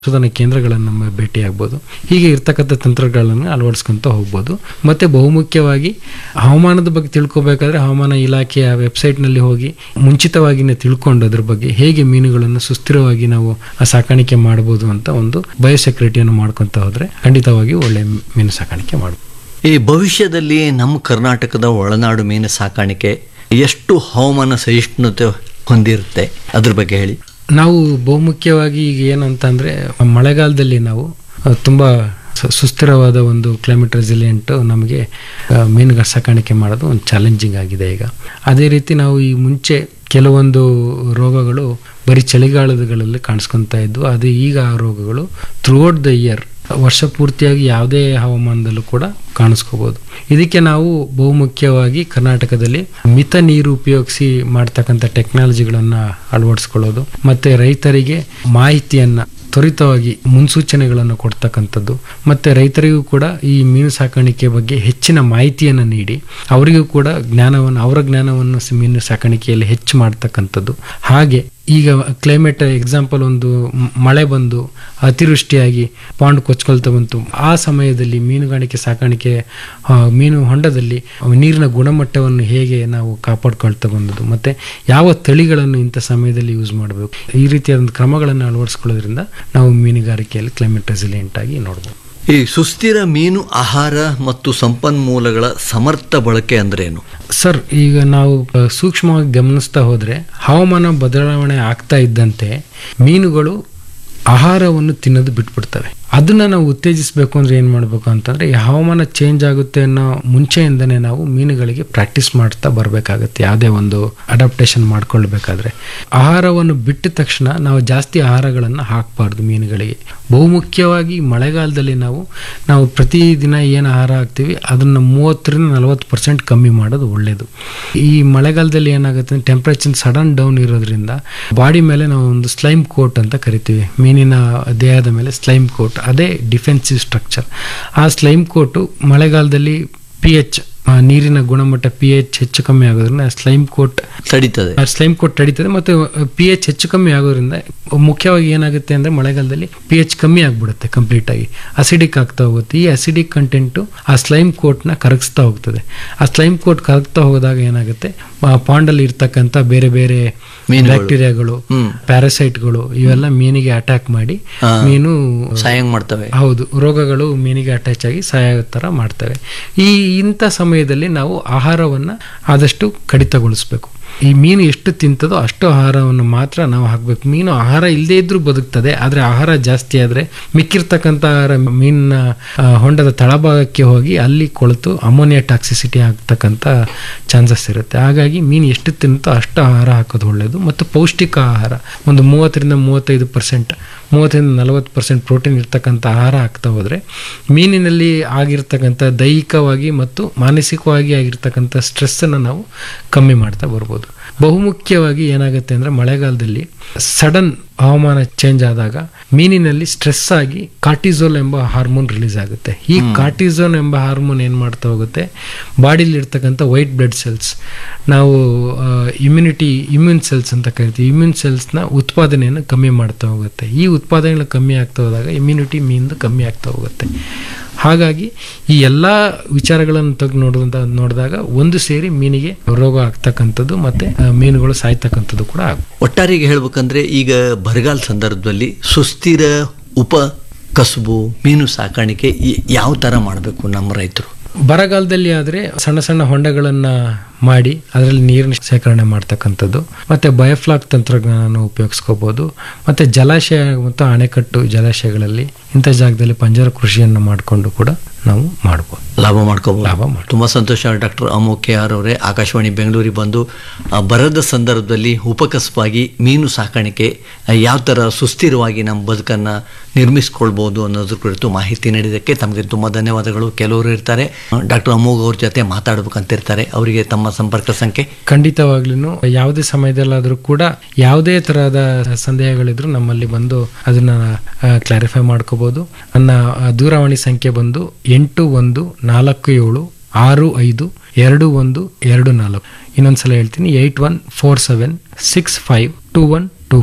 ಸಂಶೋಧನಾ ಕೇಂದ್ರಗಳನ್ನು ನಮ್ಮ ಭೇಟಿಯಾಗ್ಬೋದು ಹೀಗೆ ಇರ್ತಕ್ಕಂಥ ತಂತ್ರಗಳನ್ನು ಅಳವಡಿಸ್ಕೊಂತ ಹೋಗ್ಬೋದು ಮತ್ತೆ ಬಹುಮುಖ್ಯವಾಗಿ ಹವಾಮಾನದ ಬಗ್ಗೆ ತಿಳ್ಕೊಬೇಕಾದ್ರೆ ಹವಾಮಾನ ಇಲಾಖೆಯ ವೆಬ್ಸೈಟ್ನಲ್ಲಿ ಹೋಗಿ ಮುಂಚಿತವಾಗಿನೇ ತಿಳ್ಕೊಂಡು ಅದ್ರ ಬಗ್ಗೆ ಹೇಗೆ ಮೀನುಗಳನ್ನು ಸುಸ್ಥಿರವಾಗಿ ನಾವು ಆ ಸಾಕಾಣಿಕೆ ಮಾಡ್ಬೋದು ಅಂತ ಒಂದು ಬಯೋಸೆಕ್ಯೂರಿಟಿಯನ್ನು ಮಾಡ್ಕೊಂತ ಹೋದ್ರೆ ಖಂಡಿತವಾಗಿ ಒಳ್ಳೆ ಮೀನು ಸಾಕಾಣಿಕೆ ಮಾಡ್ಬೋದು ಈ ಭವಿಷ್ಯದಲ್ಲಿ ನಮ್ಮ ಕರ್ನಾಟಕದ ಒಳನಾಡು ಮೀನು ಸಾಕಾಣಿಕೆ ಎಷ್ಟು ಹವಾಮಾನ ಸಹಿಷ್ಣುತೆ ಹೊಂದಿರುತ್ತೆ ಅದ್ರ ಬಗ್ಗೆ ಹೇಳಿ ನಾವು ಬಹುಮುಖ್ಯವಾಗಿ ಈಗ ಏನಂತ ಅಂದ್ರೆ ಮಳೆಗಾಲದಲ್ಲಿ ನಾವು ಅಹ್, ತುಂಬಾ ಸು- ಸುಸ್ಥಿರವಾದ ಒಂದು ಕ್ಲೈಮೇಟ್ ರೆಸಿಲಿಯಂಟ್ ನಮಗೆ ಅಹ್, ಮೀನುಗಳ ಸಾಕಾಣಿಕೆ ಮಾಡೋದು ಒಂದು ಚಾಲೆಂಜಿಂಗ್ ಆಗಿದೆ ಈಗ ಅದೇ ರೀತಿ ನಾವು ಈ ಮುಂಚೆ ಕೆಲವೊಂದು ರೋಗಗಳು ಬರೀ ಚಳಿಗಾಲಗಳಲ್ಲಿ ಕಾಣಿಸ್ಕೊತಾ ಇದ್ವು ಅದು ಈಗ ಆ ರೋಗಗಳು ಥ್ರೂಔಟ್ ದ ಇಯರ್ ವರ್ಷ ಪೂರ್ತಿಯಾಗಿ ಯಾವುದೇ ಹವಾಮಾನದಲ್ಲೂ ಕೂಡ ಕಾಣಿಸ್ಕೋಬಹುದು ಇದಕ್ಕೆ ನಾವು ಬಹುಮುಖ್ಯವಾಗಿ ಕರ್ನಾಟಕದಲ್ಲಿ ಮಿತ ನೀರು ಉಪಯೋಗಿಸಿ ಮಾಡ್ತಕ್ಕಂಥ ಟೆಕ್ನಾಲಜಿಗಳನ್ನು ಅಳವಡಿಸ್ಕೊಳ್ಳೋದು ಮತ್ತೆ ರೈತರಿಗೆ ಮಾಹಿತಿಯನ್ನ ತ್ವರಿತವಾಗಿ ಮುನ್ಸೂಚನೆಗಳನ್ನು ಕೊಡ್ತಕ್ಕಂಥದ್ದು ಮತ್ತೆ ರೈತರಿಗೂ ಕೂಡ ಈ ಮೀನು ಸಾಕಾಣಿಕೆ ಬಗ್ಗೆ ಹೆಚ್ಚಿನ ಮಾಹಿತಿಯನ್ನು ನೀಡಿ ಅವರಿಗೂ ಕೂಡ ಜ್ಞಾನವನ್ನು ಅವರ ಜ್ಞಾನವನ್ನು ಸ- ಮೀನು ಸಾಕಾಣಿಕೆಯಲ್ಲಿ ಹೆಚ್ಚು ಮಾಡ್ತಕ್ಕಂಥದ್ದು ಹಾಗೆ ಈಗ ಕ್ಲೈಮೇಟ್ ಎಕ್ಸಾಂಪಲ್ ಒಂದು ಮ್- ಮಳೆ ಬಂದು ಅತಿವೃಷ್ಟಿಯಾಗಿ ಪಾಂಡ್ ಕೊಚ್ಕೊಳ್ತಾ ಬಂತು ಆ ಸಮಯದಲ್ಲಿ ಮೀನುಗಾರಿಕೆ ಸಾಕಾಣಿಕೆ ಆ, ಮೀನು ಹೊಂಡದಲ್ಲಿ ನೀರಿನ ಗುಣಮಟ್ಟವನ್ನು ಹೇಗೆ ನಾವು ಕಾಪಾಡ್ಕೊಳ್ತಾ ಬಂದದ್ದು ಮತ್ತೆ ಯಾವ ತಳಿಗಳನ್ನು ಇಂಥ ಸಮಯದಲ್ಲಿ ಯೂಸ್ ಮಾಡಬೇಕು ಈ ರೀತಿಯಾದ ಕ್ರಮಗಳನ್ನು ಅಳವಡಿಸ್ಕೊಳ್ಳೋದ್ರಿಂದ ನಾವು ಮೀನುಗಾರಿಕೆಯಲ್ಲಿ ಕ್ಲೈಮೇಟ್ ರೆಸಿಲಿಯಂಟ್ ಆಗಿ ನೋಡ್ಬೋದು ಈ ಸುಸ್ಥಿರ ಮೀನು ಆಹಾರ ಮತ್ತು ಸಂಪನ್ಮೂಲಗಳ ಸಮರ್ಥ ಬಳಕೆ ಅಂದ್ರೇನು ಸರ್ ಈಗ ನಾವು ಆ, ಸೂಕ್ಷ್ಮವಾಗಿ ಗಮನಿಸ್ತಾ ಹೋದ್ರೆ ಹವಾಮಾನ ಬದಲಾವಣೆ ಆಗ್ತಾ ಇದ್ದಂತೆ ಮೀನುಗಳು ಆಹಾರವನ್ನು ತಿನ್ನೋದು ಬಿಟ್ಬಿಡ್ತವೆ ಅದನ್ನ ನಾವು ಉತ್ತೇಜಿಸಬೇಕು ಅಂದ್ರೆ ಏನು ಮಾಡಬೇಕು ಅಂತಂದ್ರೆ ಈ ಹವಾಮಾನ ಚೇಂಜ್ ಆಗುತ್ತೆ ಅನ್ನೋ ಮುಂಚೆಯಿಂದನೇ ನಾವು ಮೀನುಗಳಿಗೆ ಪ್ರಾಕ್ಟೀಸ್ ಮಾಡ್ತಾ ಬರಬೇಕಾಗತ್ತೆ ಯಾವುದೇ ಒಂದು ಅಡಾಪ್ಟೇಷನ್ ಮಾಡ್ಕೊಳ್ಬೇಕಾದ್ರೆ ಆಹಾರವನ್ನು ಬಿಟ್ಟ ತಕ್ಷಣ ನಾವು ಜಾಸ್ತಿ ಆಹಾರಗಳನ್ನು ಹಾಕಬಾರ್ದು ಮೀನುಗಳಿಗೆ ಬಹುಮುಖ್ಯವಾಗಿ ಮಳೆಗಾಲದಲ್ಲಿ ನಾವು ನಾವು ಪ್ರತಿದಿನ ಏನು ಆಹಾರ ಹಾಕ್ತೀವಿ ಅದನ್ನ ಮೂವತ್ತರಿಂದ ನಲವತ್ತು ಪರ್ಸೆಂಟ್ ಕಮ್ಮಿ ಮಾಡೋದು ಒಳ್ಳೆಯದು ಈ ಮಳೆಗಾಲದಲ್ಲಿ ಏನಾಗುತ್ತೆ ಅಂದ್ರೆ ಟೆಂಪ್ರೇಚರ್ ಸಡನ್ ಡೌನ್ ಇರೋದ್ರಿಂದ ಬಾಡಿ ಮೇಲೆ ನಾವು ಒಂದು ಸ್ಲೈಮ್ ಕೋಟ್ ಅಂತ ಕರಿತೀವಿ ಮೀನಿನ ದೇಹದ ಮೇಲೆ ಸ್ಲೈಮ್ ಕೋಟ್ ಅದೇ ಡಿಫೆನ್ಸಿವ್ ಸ್ಟ್ರಕ್ಚರ್ ಆ ಸ್ಲೈಮ್ ಕೋಟು ಮಳೆಗಾಲದಲ್ಲಿ ಪಿ ಎಚ್ ನೀರಿನ ಗುಣಮಟ್ಟ ಪಿ ಎಚ್ ಹೆಚ್ಚು ಕಮ್ಮಿ ಆಗೋದ್ರಿಂದ ಸ್ಲೈಮ್ ಕೋಟ್ ತಡೀತದೆ ಸ್ಲೈಮ್ ಕೋಟ್ ತಡೀತದೆ ಮತ್ತು ಪಿ ಎಚ್ ಹೆಚ್ಚು ಕಮ್ಮಿ ಆಗೋದ್ರಿಂದ ಮುಖ್ಯವಾಗಿ ಏನಾಗುತ್ತೆ ಅಂದರೆ ಮಳೆಗಾಲದಲ್ಲಿ ಪಿ ಎಚ್ ಕಮ್ಮಿ ಆಗಿಬಿಡುತ್ತೆ ಕಂಪ್ಲೀಟ್ ಆಗಿ ಅಸಿಡಿಕ್ ಆಗ್ತಾ ಹೋಗುತ್ತೆ ಈ ಅಸಿಡಿಕ್ ಕಂಟೆಂಟು ಆ ಸ್ಲೈಮ್ ಕೋಟ್ನ ಕರಗಿಸ್ತಾ ಹೋಗ್ತದೆ ಆ ಸ್ಲೈಮ್ ಕೋಟ್ ಕರಗ್ತಾ ಹೋದಾಗ ಏನಾಗುತ್ತೆ ಆ ಪಾಂಡಲ್ಲಿ ಇರ್ತಕ್ಕಂಥ ಬೇರೆ ಬೇರೆ ಮೀನುಗಳು. ಬ್ಯಾಕ್ಟೀರಿಯಾಗಳು ಹ್ಮ್. ಪ್ಯಾರಸೈಟ್ಗಳು ಇವೆಲ್ಲ ಮೀನಿಗೆ ಅಟ್ಯಾಕ್ ಮಾಡಿ ಹಾ. ಮೀನು ಸಾಯಂಗ್ ಮಾಡ್ತವೆ ಹೌದು ರೋಗಗಳು ಮೀನಿಗೆ ಅಟ್ಯಾಚ್ ಆಗಿ ಸಾಯೋ ಥರ ಮಾಡ್ತವೆ ಈ ಇಂಥ ಸಮಯದಲ್ಲಿ ನಾವು ಆಹಾರವನ್ನು ಆದಷ್ಟು ಕಡಿತಗೊಳಿಸ್ಬೇಕು ಈ ಮೀನು ಎಷ್ಟು ತಿಂತದೋ ಅಷ್ಟು ಆಹಾರವನ್ನು ಮಾತ್ರ ನಾವು ಹಾಕಬೇಕು ಮೀನು ಆಹಾರ ಇಲ್ಲದೇ ಇದ್ರೂ ಬದುಕ್ತದೆ ಆದರೆ ಆಹಾರ ಜಾಸ್ತಿ ಆದರೆ ಮಿಕ್ಕಿರ್ತಕ್ಕಂಥ ಆಹಾರ ಮೀನಿನ ಆ, ಹೊಂಡದ ತಳಭಾಗಕ್ಕೆ ಹೋಗಿ ಅಲ್ಲಿ ಕೊಳೆತು ಅಮೋನಿಯಾ ಟಾಕ್ಸಿಸಿಟಿ ಆಗ್ತಕ್ಕಂಥ ಚಾನ್ಸಸ್ ಇರುತ್ತೆ ಹಾಗಾಗಿ ಮೀನು ಎಷ್ಟು ತಿನ್ನುತ್ತೋ ಅಷ್ಟು ಆಹಾರ ಹಾಕೋದು ಒಳ್ಳೆಯದು ಮತ್ತು ಪೌಷ್ಟಿಕ ಆಹಾರ ಒಂದು ಮೂವತ್ತರಿಂದ ಮೂವತ್ತೈದು ಪರ್ಸೆಂಟ್ ಮೂವತ್ತರಿಂದ ನಲವತ್ತು ಪರ್ಸೆಂಟ್ ಪ್ರೋಟೀನ್ ಇರ್ತಕ್ಕಂಥ ಆಹಾರ ಹಾಕ್ತಾ ಹೋದರೆ ಮೀನಿನಲ್ಲಿ ಆಗಿರ್ತಕ್ಕಂಥ ದೈಹಿಕವಾಗಿ ಮತ್ತು ಮಾನಸಿಕವಾಗಿ ಆಗಿರ್ತಕ್ಕಂಥ ಸ್ಟ್ರೆಸ್ಸನ್ನು ನಾವು ಕಮ್ಮಿ ಮಾಡ್ತಾ ಬರ್ಬೋದು ಬಹುಮುಖ್ಯವಾಗಿ ಏನಾಗುತ್ತೆ ಅಂದರೆ ಮಳೆಗಾಲದಲ್ಲಿ ಸಡನ್ ಹವಾಮಾನ ಚೇಂಜ್ ಆದಾಗ ಮೀನಿನಲ್ಲಿ ಸ್ಟ್ರೆಸ್ ಆಗಿ ಕಾರ್ಟಿಸೋಲ್ ಎಂಬ ಹಾರ್ಮೋನ್ ರಿಲೀಸ್ ಆಗುತ್ತೆ ಈ ಕಾರ್ಟಿಸೋನ್ ಎಂಬ ಹಾರ್ಮೋನ್ ಏನು ಮಾಡ್ತಾ ಹೋಗುತ್ತೆ ಬಾಡಿಲಿ ಇರ್ತಕ್ಕಂಥ ವೈಟ್ ಬ್ಲಡ್ ಸೆಲ್ಸ್ ನಾವು ಇಮ್ಯುನಿಟಿ ಇಮ್ಯೂನ್ ಸೆಲ್ಸ್ ಅಂತ ಕರಿತೀವಿ ಇಮ್ಯೂನ್ ಸೆಲ್ಸ್ನ ಉತ್ಪಾದನೆಯನ್ನು ಕಮ್ಮಿ ಮಾಡ್ತಾ ಹೋಗುತ್ತೆ ಈ ಉತ್ಪಾದನೆಗಳು ಕಮ್ಮಿ ಆಗ್ತಾ ಹೋದಾಗ ಇಮ್ಯುನಿಟಿ ಮೀನ್ದು ಕಮ್ಮಿ ಆಗ್ತಾ ಹೋಗುತ್ತೆ ಹಾಗಾಗಿ ಈ ಎಲ್ಲ ವಿಚಾರಗಳನ್ನು ತೆಗೆದು ನೋಡಿದ ನೋಡಿದಾಗ ಒಂದು ಸೇರಿ ಮೀನಿಗೆ ರೋಗ ಆಗ್ತಕ್ಕಂಥದ್ದು ಮತ್ತೆ ಆ, ಮೀನುಗಳು ಸಾಯ್ತಕ್ಕಂಥದ್ದು ಕೂಡ ಆಗುತ್ತೆ ಒಟ್ಟಾರೆಗೆ ಹೇಳ್ಬೇಕಂದ್ರೆ ಈಗ ಬರಗಾಲ ಸಂದರ್ಭದಲ್ಲಿ ಸುಸ್ಥಿರ ಉಪ ಕಸುಬು ಮೀನು ಸಾಕಾಣಿಕೆ ಈ- ಯಾವ ಥರ ಮಾಡಬೇಕು ನಮ್ಮ ರೈತರು ಬರಗಾಲದಲ್ಲಿ ಆದರೆ ಸಣ್ಣ ಸಣ್ಣ ಹೊಂಡಗಳನ್ನ ಮಾಡಿ ಅದರಲ್ಲಿ ನೀರಿನ ಶೇಖರಣೆ ಮಾಡ್ತಕ್ಕಂಥದ್ದು ಮತ್ತೆ ಬಯೋಫ್ಲಾಕ್ ತಂತ್ರಜ್ಞಾನ ಉಪಯೋಗಿಸ್ಕೋಬಹುದು ಮತ್ತೆ ಜಲಾಶಯ ಮತ್ತು ಅಣೆಕಟ್ಟು ಜಲಾಶಯಗಳಲ್ಲಿ ಇಂಥ ಜಾಗದಲ್ಲಿ ಪಂಜರ ಕೃಷಿಯನ್ನು ಮಾಡಿಕೊಂಡು ಕೂಡ ನಾವು ಮಾಡ್ಬೋದು ಲಾಭ ಮಾಡ್ಕೋಬಹುದು ಲಾಭ ಮಾಡ್ಬೋದು. ತುಂಬ ಸಂತೋಷ ಡಾಕ್ಟರ್ ಅಮೋ ಕೆ ಆರ್ ಅವರೇ ಆಕಾಶವಾಣಿ ಬೆಂಗಳೂರಿಗೆ ಬಂದು ಆ, ಬರದ ಸಂದರ್ಭದಲ್ಲಿ ಉಪಕಸವಾಗಿ ಮೀನು ಸಾಕಾಣಿಕೆ ಆ, ಯಾವ ಥರ ಸುಸ್ಥಿರವಾಗಿ ನಮ್ಮ ಬದುಕನ್ನು ನಿರ್ಮಿಸ್ಕೊಳ್ಬೋದು ಅನ್ನೋದ್ರ ಕುರಿತು ಮಾಹಿತಿ ನೀಡಿದ್ದಕ್ಕೆ ತಮಗೆ ತುಂಬ ಧನ್ಯವಾದಗಳು ಕೆಲವರು ಇರ್ತಾರೆ ಡಾಕ್ಟರ್ ಅಮೋಘ್ ಅವ್ರ ಜೊತೆ ಮಾತಾಡ್ಬೇಕಂತಿರ್ತಾರೆ ಅವರಿಗೆ ತಮ್ಮ ಸಂಪರ್ಕ ಸಂಖ್ಯೆ ಖಂಡಿತವಾಗ್ಲೂ ಯಾವುದೇ ಸಮಯದಲ್ಲಾದರೂ ಕೂಡ ಯಾವುದೇ ತರಹದ ಸಂದೇಹಗಳಿದ್ರು ನಮ್ಮಲ್ಲಿ ಬಂದು ಅದನ್ನ ಕ್ಲಾರಿಫೈ ಮಾಡ್ಕೋಬಹುದು ನನ್ನ ಆ, ದೂರವಾಣಿ ಸಂಖ್ಯೆ ಬಂದು ಎಂಟು ಒಂದು ನಾಲ್ಕು ಏಳು ಆರು ಐದು ಎರಡು ಒಂದು ಎರಡು ನಾಲ್ಕು ಇನ್ನೊಂದ್ಸಲ ಹೇಳ್ತೀನಿ eight one four seven six five two one two four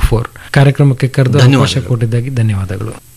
ಕಾರ್ಯಕ್ರಮಕ್ಕೆ ಕರೆದು ಅವಕಾಶ ಧನ್ಯವಾದಗಳು. ಕೊಟ್ಟಿದ್ದಾಗಿ ಧನ್ಯವಾದಗಳು